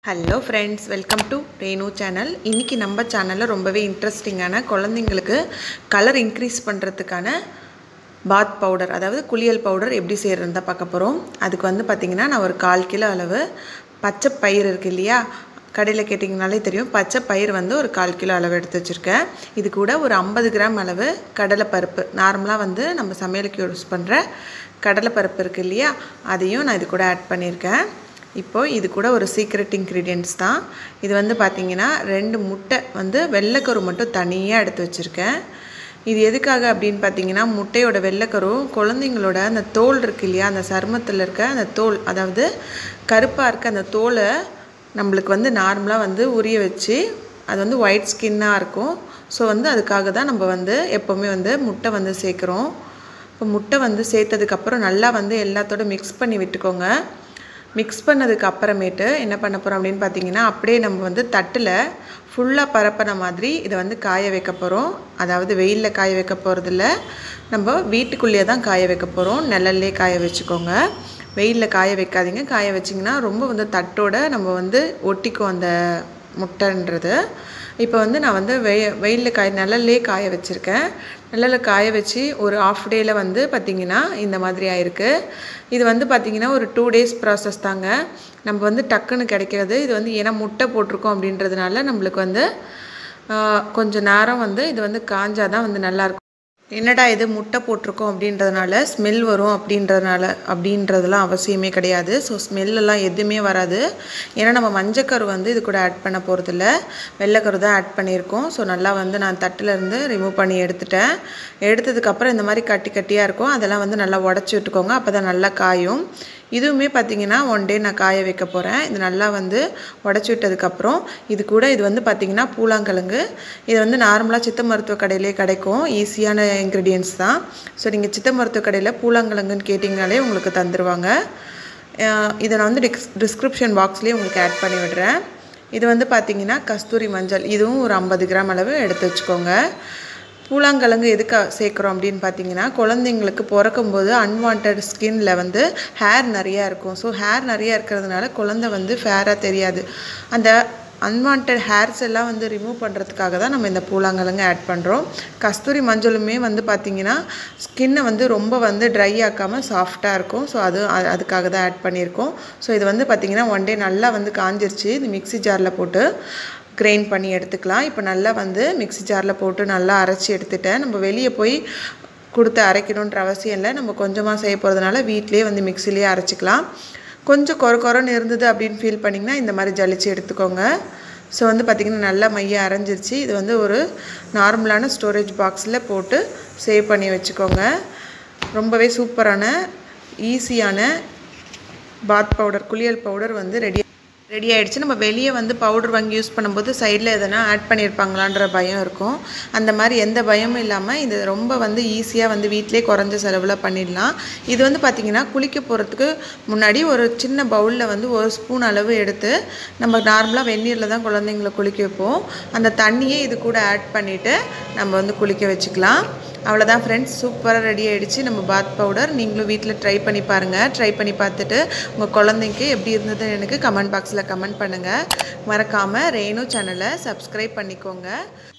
hello friends welcome to Renu channel இன்றைக்கி நம்ம சேனலில் ரொம்பவே இன்ட்ரெஸ்டிங்கான குழந்தைங்களுக்கு கலர் இன்க்ரீஸ் பண்ணுறதுக்கான பாத் பவுடர் அதாவது குளியல் பவுடர் எப்படி செய்கிறது தான் பார்க்க போகிறோம் அதுக்கு வந்து பார்த்திங்கன்னா நான் ஒரு கால் கிலோ அளவு பச்சை பயிர் இருக்குது இல்லையா கடையில் கேட்டிங்கனாலே தெரியும் பச்சை பயிர் வந்து ஒரு கால் கிலோ அளவு எடுத்து வச்சுருக்கேன் இது கூட ஒரு ஐம்பது கிராம் அளவு கடலைப்பருப்பு நார்மலாக வந்து நம்ம சமையலுக்கு யூஸ் பண்ணுற கடலைப்பருப்பு இருக்குது இல்லையா அதையும் நான் இது கூட ஆட் பண்ணியிருக்கேன் இப்போது இது கூட ஒரு சீக்ரெட் இன்க்ரீடியன்ட்ஸ் தான் இது வந்து பார்த்திங்கன்னா ரெண்டு முட்டை வந்து வெள்ளைக்கரு மட்டும் தனியாக எடுத்து வச்சுருக்கேன் இது எதுக்காக அப்படின்னு பார்த்தீங்கன்னா முட்டையோட வெள்ளைக்கரு குழந்தைங்களோட அந்த தோல் இருக்கு இல்லையா அந்த சருமத்தில் இருக்க அந்த தோல் அதாவது கருப்பாக இருக்க அந்த தோலை நம்மளுக்கு வந்து நார்மலாக வந்து உரிய வச்சு அது வந்து ஒயிட் ஸ்கின்னாக இருக்கும் ஸோ வந்து அதுக்காக தான் நம்ம வந்து எப்போவுமே வந்து முட்டை வந்து சேர்க்குறோம் இப்போ முட்டை வந்து சேர்த்ததுக்கப்புறம் நல்லா வந்து எல்லாத்தோட மிக்ஸ் பண்ணி விட்டுக்கோங்க மிக்ஸ் பண்ணதுக்கு அப்புறமேட்டு என்ன பண்ண போகிறோம் அப்படின்னு பார்த்தீங்கன்னா அப்படியே நம்ம வந்து தட்டில் ஃபுல்லாக பரப்பின மாதிரி இதை வந்து காய வைக்க போகிறோம் அதாவது வெயிலில் காய வைக்க போகிறதில்ல நம்ம வீட்டுக்குள்ளேயே தான் காய வைக்க போகிறோம் நிழல்லே காய வச்சுக்கோங்க வெயிலில் காய வைக்காதீங்க காய வச்சிங்கன்னா ரொம்ப வந்து தட்டோட நம்ம வந்து ஒட்டிக்கும் அந்த முட்டைன்றது இப்போ வந்து நான் வந்து வெய வெயிலில் காய நிழல்லே காய வச்சுருக்கேன் நிழலில் காய வச்சு ஒரு ஆஃப் டேயில் வந்து பார்த்திங்கன்னா இந்த மாதிரி ஆயிருக்கு இது வந்து பார்த்திங்கன்னா ஒரு டூ டேஸ் ப்ராசஸ் தாங்க நம்ம வந்து டக்குன்னு கிடைக்கிறது இது வந்து ஏன்னா முட்டை போட்டிருக்கோம் அப்படின்றதுனால நம்மளுக்கு வந்து கொஞ்சம் நேரம் வந்து இது வந்து காஞ்சாதான் வந்து நல்லாயிருக்கும் என்னடா இது முட்டை போட்டிருக்கோம் அப்படின்றதுனால ஸ்மெல் வரும் அப்படின்றதுனால அப்படின்றதுலாம் அவசியமே கிடையாது ஸோ ஸ்மெல்லெல்லாம் எதுவுமே வராது ஏன்னா நம்ம மஞ்சக்கரு வந்து இது கூட ஆட் பண்ண போகிறதில்ல வெள்ளைக்கரு தான் ஆட் பண்ணியிருக்கோம் ஸோ நல்லா வந்து நான் தட்டிலேருந்து ரிமூவ் பண்ணி எடுத்துட்டேன் எடுத்ததுக்கப்புறம் இந்த மாதிரி கட்டி கட்டியாக இருக்கும் அதெல்லாம் வந்து நல்லா உடச்சி விட்டுக்கோங்க அப்போ தான் நல்லா காயும் இதுவுமே பார்த்திங்கன்னா ஒன் டே நான் காய வைக்க போகிறேன் இது நல்லா வந்து உடச்சி விட்டதுக்கப்புறம் இது கூட இது வந்து பார்த்திங்கன்னா பூலாங்கிழங்கு இது வந்து நார்மலாக சித்த மருத்துவ கடையிலே கிடைக்கும் ஈஸியான இன்க்ரீடியன்ஸ் தான் ஸோ நீங்கள் சித்த மருத்துவ கடையில் பூலாங்கிழங்குன்னு கேட்டிங்கனாலே உங்களுக்கு தந்துடுவாங்க இதை நான் வந்து டிஸ் டிஸ்கிரிப்ஷன் பாக்ஸ்லேயே உங்களுக்கு ஆட் பண்ணி விடுறேன் இது வந்து பார்த்திங்கன்னா கஸ்தூரி மஞ்சள் இதுவும் ஒரு ஐம்பது கிராம் அளவு எடுத்து வச்சுக்கோங்க பூலாங்கிழங்கு எதுக்கு சேர்க்குறோம் அப்படின்னு பார்த்தீங்கன்னா குழந்தைங்களுக்கு பிறக்கும்போது அன்வான்ட் ஸ்கின்ல வந்து ஹேர் நிறையா இருக்கும் ஸோ ஹேர் நிறையா இருக்கிறதுனால குழந்தை வந்து ஃபேராக தெரியாது அந்த அன்வான்ட் ஹேர்ஸ் எல்லாம் வந்து ரிமூவ் பண்ணுறதுக்காக தான் நம்ம இந்த பூலாங்கிழங்கு ஆட் பண்ணுறோம் கஸ்தூரி மஞ்சளுமே வந்து பார்த்திங்கன்னா ஸ்கின்னை வந்து ரொம்ப வந்து ட்ரை ஆக்காமல் சாஃப்டாக இருக்கும் ஸோ அது அதுக்காக தான் ஆட் பண்ணியிருக்கோம் ஸோ இது வந்து பார்த்திங்கன்னா ஒன் டே நல்லா வந்து காஞ்சிருச்சு இது மிக்சி ஜாரில் போட்டு கிரைண்ட் பண்ணி எடுத்துக்கலாம் இப்போ நல்லா வந்து மிக்சி ஜாரில் போட்டு நல்லா அரைச்சி எடுத்துட்டேன் நம்ம வெளியே போய் கொடுத்து அரைக்கணுன்ற அவசியம் இல்லை நம்ம கொஞ்சமாக செய்ய போகிறதுனால வீட்லேயே வந்து மிக்சிலேயே அரைச்சிக்கலாம் கொஞ்சம் கொர கொரன்னு இருந்தது அப்படின்னு ஃபீல் பண்ணிங்கன்னா இந்த மாதிரி ஜலிச்சு எடுத்துக்கோங்க ஸோ வந்து பார்த்திங்கன்னா நல்லா மையம் அரைஞ்சிருச்சு இது வந்து ஒரு நார்மலான ஸ்டோரேஜ் பாக்ஸில் போட்டு சேவ் பண்ணி வச்சுக்கோங்க ரொம்பவே சூப்பரான ஈஸியான பாத் பவுடர் குளியல் பவுடர் வந்து ரெடி ரெடி ஆகிடுச்சு நம்ம வெளியே வந்து பவுடர் வாங்கி யூஸ் பண்ணும்போது சைடில் எதனா ஆட் பண்ணியிருப்பாங்களான்ற பயம் இருக்கும் அந்த மாதிரி எந்த பயமும் இல்லாமல் இது ரொம்ப வந்து ஈஸியாக வந்து வீட்டிலே குறைஞ்ச செலவில் பண்ணிடலாம் இது வந்து பார்த்திங்கன்னா குளிக்க போகிறதுக்கு முன்னாடி ஒரு சின்ன பவுலில் வந்து ஒரு ஸ்பூன் அளவு எடுத்து நம்ம நார்மலாக வெந்நீரில் தான் குழந்தைங்களை குளிக்க வைப்போம் அந்த தண்ணியே இது கூட ஆட் பண்ணிவிட்டு நம்ம வந்து குளிக்க வச்சுக்கலாம் அவ்வளோதான் ஃப்ரெண்ட்ஸ் சூப்பராக ரெடி ஆகிடுச்சு நம்ம பாத் பவுடர் நீங்களும் வீட்டில் ட்ரை பண்ணி பாருங்கள் ட்ரை பண்ணி பார்த்துட்டு உங்கள் குழந்தைக்கு எப்படி இருந்ததுன்னு எனக்கு கமெண்ட் பாக்ஸில் கமெண்ட் பண்ணுங்கள் மறக்காமல் ரேணு சேனலை சப்ஸ்கிரைப் பண்ணிக்கோங்க